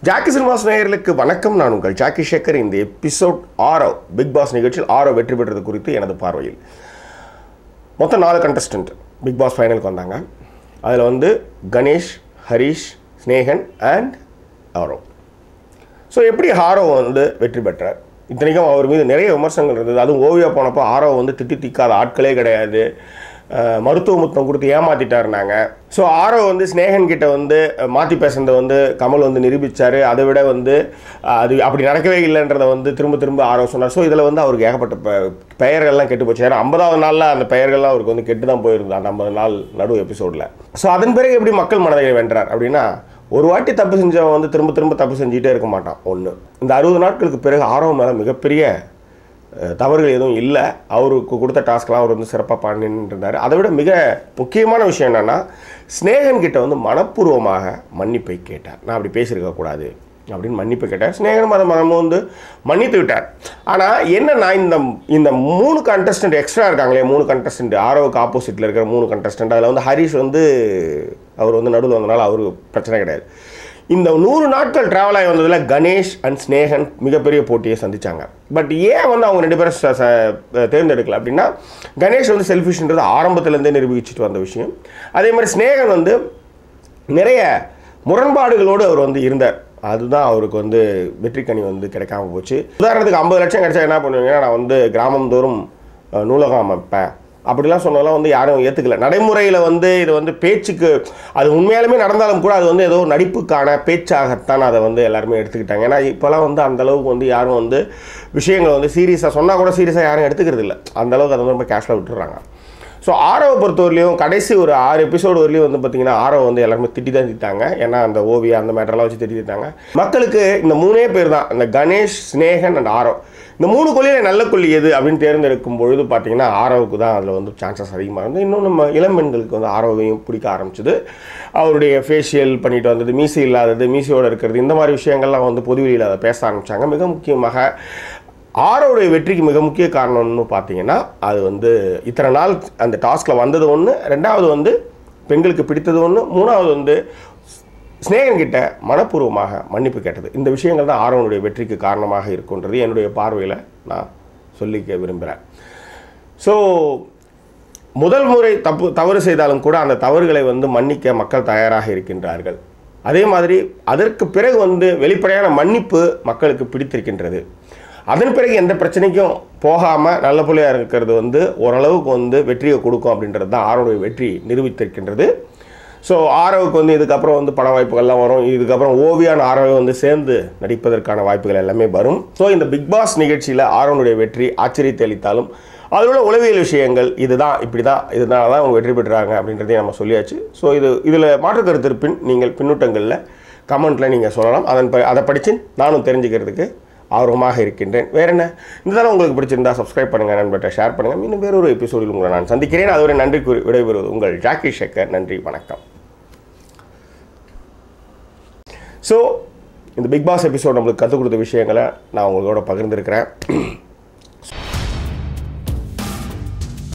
Jackie cinemas நேயர்களுக்கு வணக்கம் நான் உங்கள் ஜாக்கி சேகர் இந்த எபிசோட் ஆரோ பிக் பாஸ் நிகழ்ச்சியில் ஆரோ வெற்றி பெற்றது குறித்து எனது பார்வையில் மொத்தம் நாலு கண்டஸ்டன்ட் பிக் பாஸ் ஃபைனலுக்கு வந்தாங்க அதில் வந்து கணேஷ் ஹரிஷ் ஸ்னேகன் அண்ட் ஆரோ ஸோ எப்படி ஹாரோ வந்து வெற்றி பெற்றார் இத்தனைக்கும் அவர் மீது நிறைய விமர்சனங்கள் இருந்தது அதுவும் ஓவியா போனப்போ ஆரோ வந்து திட்டி திக்காத ஆட்களே கிடையாது அஹ், மருத்துவ முத்தம் கொடுத்து ஏமாத்திட்டாருனாங்க ஸோ ஆரோ வந்து ஸ்னேகன் கிட்ட வந்து அஹ், மாத்தி பேசுனதை வந்து கமல் வந்து நிரூபித்தார் அதை விட வந்து அஹ், அது அப்படி நடக்கவே இல்லைன்றதை வந்து திரும்ப திரும்ப ஆரோ சொன்னார் ஸோ இதில் வந்து அவருக்கு ஏகப்பட்ட பெ- பெயர்கள்லாம் கெட்டு போச்சு ஏன்னா ஐம்பதாவது நாளில் அந்த பெயர்கள்லாம் அவருக்கு வந்து கெட்டு தான் போயிருந்தது அந்த ஐம்பது நாள் நடு எபிசோடில் ஸோ அதன் பிறகு எப்படி மக்கள் மனதை வென்றார் அப்படின்னா ஒரு வாட்டி தப்பு செஞ்சவன் வந்து திரும்ப திரும்ப தப்பு செஞ்சுட்டே இருக்க மாட்டான் ஒன்று இந்த அறுபது நாட்களுக்கு பிறகு ஆர்வம் மேலே மிகப்பெரிய அஹ், தவறுகள் எதுவும் இல்லை அவருக்கு கொடுத்த டாஸ்க்லாம் அவர் வந்து சிறப்பாக பண்ணிட்டு இருந்தார் அதை விட மிக முக்கியமான விஷயம் என்னென்னா ஸ்னேகன் கிட்ட வந்து மனப்பூர்வமாக மன்னிப்பை கேட்டார் நான் அப்படி பேசியிருக்க கூடாது அப்படின்னு மன்னிப்பு கேட்டார் ஸ்னேகன் மதம் மதமும் வந்து மன்னித்து விட்டார் ஆனால் என்னன்னா இந்த இந்த மூணு கண்டஸ்டன்ட் எக்ஸ்ட்ரா இருக்காங்களே மூணு கண்டஸ்டன்ட் ஆரோவுக்கு ஆப்போசிட்டில் இருக்கிற மூணு கண்டஸ்டன்ட் அதில் வந்து ஹரிஷ் வந்து அவர் வந்து நடுவில் வந்தனால அவருக்கு பிரச்சனை கிடையாது இந்த நூறு நாட்கள் ட்ராவல் ஆகி வந்ததில் கணேஷ் அண்ட் ஸ்னேகன் மிகப்பெரிய போட்டியை சந்திச்சாங்க பட் ஏன் வந்து அவங்க ரெண்டு பேரும் ச- ச- தேர்ந்தெடுக்கல அப்படின்னா கணேஷ் வந்து செல்ஃபிஷ்ன்றது ஆரம்பத்துலேருந்தே நிரூபிச்சுட்டு வந்த விஷயம் அதே மாதிரி ஸ்னேகன் வந்து நிறைய முரண்பாடுகளோடு அவர் வந்து இருந்தார் அதுதான் அவருக்கு வந்து வெற்றிக்கனி வந்து கிடைக்காம போச்சு உதாரணத்துக்கு ஐம்பது லட்சம் கிடைச்சா என்ன பண்ணுவீங்கன்னா நான் வந்து கிராமம் தோறும் அஹ், நூலகம் அமைப்பேன் அப்படிலாம் சொன்னதெல்லாம் வந்து யாரும் ஏற்றுக்கல நடைமுறையில் வந்து இது வந்து பேச்சுக்கு அது உண்மையாலுமே நடந்தாலும் கூட அது வந்து ஏதோ நடிப்புக்கான பேச்சாகத்தான் அதை வந்து எல்லாருமே எடுத்துக்கிட்டாங்க ஏன்னா இப்போலாம் வந்து அந்த அளவுக்கு வந்து யாரும் வந்து விஷயங்களை வந்து சீரியஸாக சொன்னால் கூட சீரியஸாக யாரும் எடுத்துக்கிறது இல்லை அந்த அளவுக்கு அதை வந்து ரொம்ப கேஷுவலாக விட்டுறாங்க ஸோ ஆரவை பொறுத்தவரையிலையும் கடைசி ஒரு ஆறு எபிசோடு வரலையும் வந்து பார்த்தீங்கன்னா ஆரவை வந்து எல்லாருமே திட்டி தான் திட்டாங்க ஏன்னா அந்த ஓவியா அந்த மேட்டரெல்லாம் வச்சு திட்டி திட்டாங்க மக்களுக்கு இந்த மூணே பேர் தான் இந்த கணேஷ் ஸ்னேகன் அண்ட் ஆரவ் இந்த மூணு கொல்லியில் நல்ல கொல்லி எது அப்படின்னு தேர்ந்தெடுக்கும் பொழுது பார்த்தீங்கன்னா ஆரவுக்கு தான் அதில் வந்து சான்சஸ் அதிகமாக இருந்தது இன்னும் நம்ம இளம்பெண்களுக்கு வந்து ஆரவையும் பிடிக்க ஆரம்பிச்சது அவருடைய ஃபேஷியல் பண்ணிட்டு வந்தது மீசை இல்லாதது மீசையோடு இருக்கிறது இந்த மாதிரி விஷயங்கள்லாம் வந்து பொதுவெளியில் அதை பேச ஆரம்பித்தாங்க மிக முக்கியமாக ஆரோடைய வெற்றிக்கு மிக முக்கிய காரணம்னு பார்த்தீங்கன்னா அது வந்து இத்தனை நாள் அந்த டாஸ்கில் வந்தது ஒன்று ரெண்டாவது வந்து பெண்களுக்கு பிடித்தது ஒன்று மூணாவது வந்து ஸ்னேகன் கிட்ட மனப்பூர்வமாக மன்னிப்பு கேட்டது இந்த விஷயங்கள் தான் ஆரோனுடைய வெற்றிக்கு காரணமாக இருக்குன்றது என்னுடைய பார்வையில் நான் சொல்லிக்க விரும்புகிறேன் ஸோ முதல் முறை தப்பு தவறு செய்தாலும் கூட அந்த தவறுகளை வந்து மன்னிக்க மக்கள் தயாராக இருக்கின்றார்கள் அதே மாதிரி அதற்கு பிறகு வந்து வெளிப்படையான மன்னிப்பு மக்களுக்கு பிடித்திருக்கின்றது அதன் பிறகு எந்த பிரச்சனைக்கும் போகாமல் நல்ல புள்ளையாக இருக்கிறது வந்து ஓரளவுக்கு வந்து வெற்றியை கொடுக்கும் அப்படின்றது தான் ஆரோடைய வெற்றி நிரூபித்திருக்கின்றது ஸோ ஆரவுக்கு வந்து இதுக்கப்புறம் வந்து பட வாய்ப்புகள்லாம் வரும் இதுக்கப்புறம் ஓவியான் ஆரவை வந்து சேர்ந்து நடிப்பதற்கான வாய்ப்புகள் எல்லாமே வரும் ஸோ இந்த பிக் பாஸ் நிகழ்ச்சியில் ஆரோனுடைய வெற்றி ஆச்சரியத்தை அளித்தாலும் அதில் உள்ள உளவியல் விஷயங்கள் இதுதான் இப்படி தான் இதனால தான் அவங்க வெற்றி பெற்றாங்க அப்படின்றதையும் நம்ம சொல்லியாச்சு ஸோ இது இதில் மாற்று கருத்து இருப்பின் நீங்கள் பின்னூட்டங்களில் கமெண்ட்டில் நீங்கள் சொல்லலாம் அதன் ப அதை படித்து நானும் தெரிஞ்சுக்கிறதுக்கு ஆர்வமாக இருக்கின்றேன் வேற என்ன இந்த தடவை உங்களுக்கு பிடிச்சிருந்தா சப்ஸ்கிரைப் பண்ணுங்கள் நண்பர்கிட்ட ஷேர் பண்ணுங்கள் இன்னும் வேறொரு எபிசோடில் உங்களை நான் சந்திக்கிறேன் அதுவரை நன்றி கூறி விடைபெறுவது உங்கள் ஜாக்கி ஷேக்கர் நன்றி வணக்கம் ஸோ இந்த பிக் பாஸ் எபிசோட் நம்மளுக்கு கற்றுக் கொடுத்த விஷயங்களை நான் உங்களோட பகிர்ந்திருக்கிறேன்